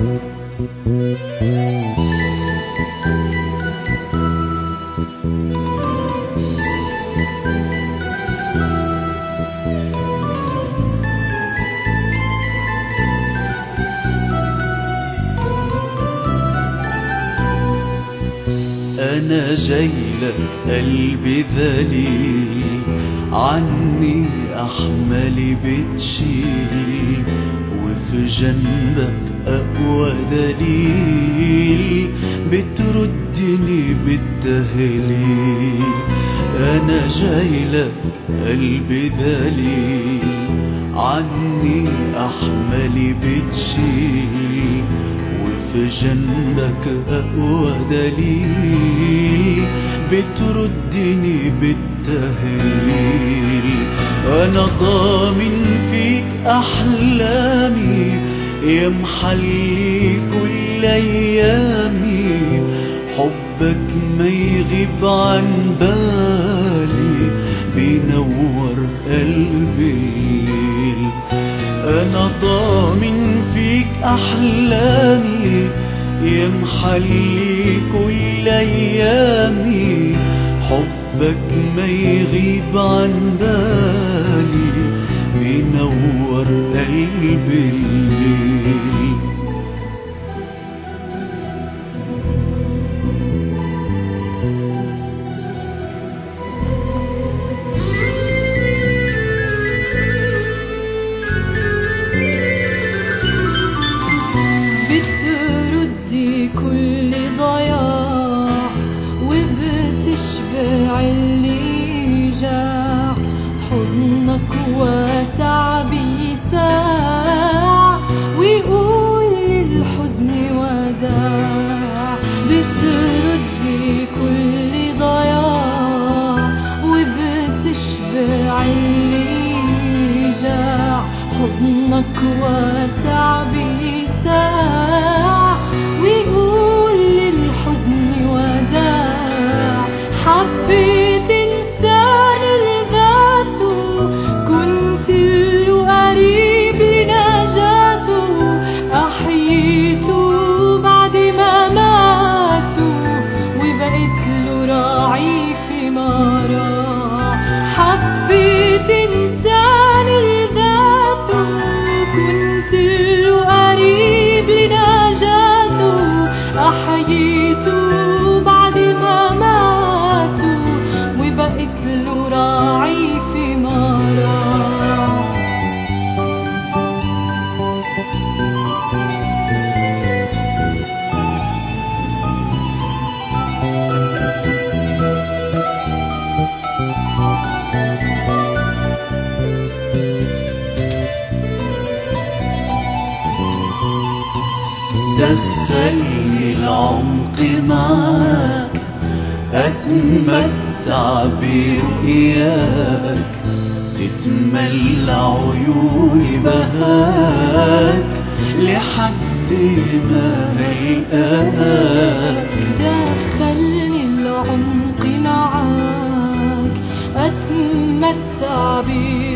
أنا جاي لك قلبي ذليل عني أحملي بتشيل وفي جنبك أقوى دليل بتردني بالتهليل أنا جاي لك قلبي ذليل عني أحملي بتشيل وفي جنبك أقوى دليل بتردني بالتهليل أنا ضامن فيك أحلامي يا محلي كل أيامي حبك ما يغيب عن بالي بينور قلبي الليل أنا ضامن فيك أحلامي يا محلي كل أيامي حبك ما يغيب عن بالي بينور قلبي الليل بتردي كل ضياع وبتشبع اللي جاع حضنك واسع بيساع ويقول للحزن وداع بتردي كل ضياع وبتشبع اللي جاع حضنك واسع بيساع ويقول للحزن وداع حبيت انسان لذاته كنت له قريب نجاته احييته بعد ما ماتوا وبقيت له راعي في مراه حبيت انسان لذاته كنت له قريب لنجاته احييته بعد ما ماتوا وبقيت له راعي في مراه دخلني العمق معاك أتمتع برؤياك تتملى عيوني بهاك لحد ما نلقاك دخلني العمق معاك أتمتع بيه